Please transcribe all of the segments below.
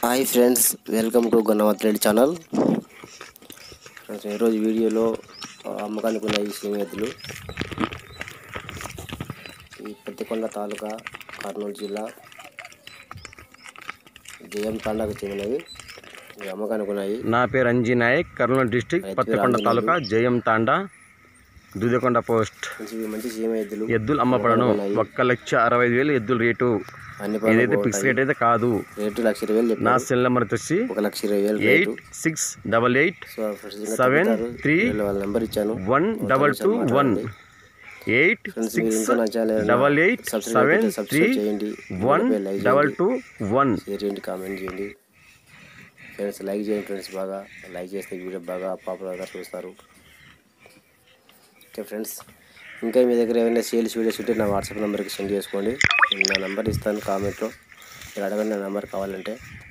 Hi friends welcome to Gannavath Reddy channel friends ఈరోజు వీడియోలో ఆ, అమ్మకానికి ఉన్న ఈ సీమెతులు ఈ పెద్దకొండ తాలూకా కర్నూలు జిల్లా జయం తాండాకు చెందినవి ఇవి అమ్మకానికి ఉన్నాయి నా పేరు అంజీ నాయక్ కర్నూలు డిస్టిక్ రైతు పత్తికొండ రాజులు. తాలూకా జయం తాండా దూదకొండ పోస్ట్ మంచి ఇవి మంచి సీమ ఎద్దులు ఎద్దులు అమ్మపడను ఒక్క లక్ష అరవై ఐదు వేలు ఎద్దుల రేటు అన్ని ఏదైతే పనులు ఫిక్స్ రేట్ అయితే కాదు రేటు లక్ష ఇరవై వేలు నా చెప్పినారు సెల్ నెంబర్ వచ్చేసి ఒక లక్ష ఇరవై వేలు eight rate six double eight so friends ఇంకా సెవెన్ చెప్తారు. త్రీ వీళ్ళ వాళ్ళ నెంబర్ ఇచ్చాను one double two one eight friends మీరు సిక్స్ ఇంకా నా channel double eight subscribe seven అయితే త్రీ సబ్స్క్రైబ్ చేయండి వన్ వీడియోపై లైక్ డబల్ చేయండి. టూ వన్ షేర్ చేయండి కామెంట్ చేయండి ఫ్రెండ్స్ లైక్ చేయండి ఫ్రెండ్స్ బాగా లైక్ చేస్తే వీడియో బాగా పాపులర్గా చూస్తారు ఓకే ఫ్రెండ్స్ ఇంకా మీ దగ్గర ఏమైనా సేల్స్ వీడియోస్ ఉంటే నా వాట్సాప్ నెంబర్కి సెండ్ చేసుకోండి నేను నా నెంబర్ ఇస్తాను కామెంట్లో మీరు అడగండి నా నెంబర్ కావాలంటే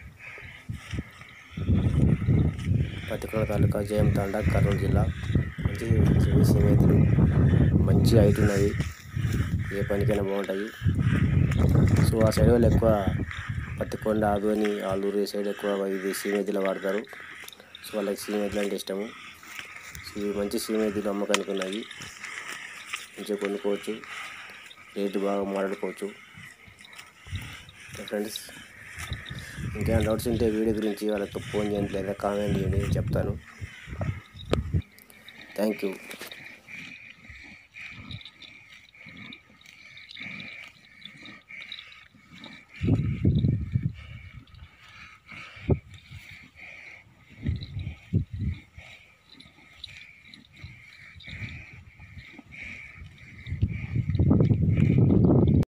పత్తికొండ తాలూకా జయం తాండా కర్నూలు జిల్లా మంచి సీమేతులు మంచి హైట్ ఉన్నవి ఏ పనికైనా బాగుంటాయి సో ఆ సైడ్ వాళ్ళు ఎక్కువ పత్తికొండ ఆదోని ఆలూరు ఈ సైడ్ ఎక్కువ ఇది సీమెద్దులు వాడతారు సో వాళ్ళకి సీమెద్దులు అంటే ఇష్టము సో ఇవి మంచి సీమెద్దులు అమ్మకానికి ఉన్నాయి మంచిగా కొనుక్కోవచ్చు రేటు బాగా మాట్లాడుకోవచ్చు ఫ్రెండ్స్ ఇంకేమైనా డౌట్స్ ఉంటే వీడియో గురించి వాళ్ళకి ఫోన్ చేయండి లేదా కామెంట్ చేయండి చెప్తాను థ్యాంక్ యూ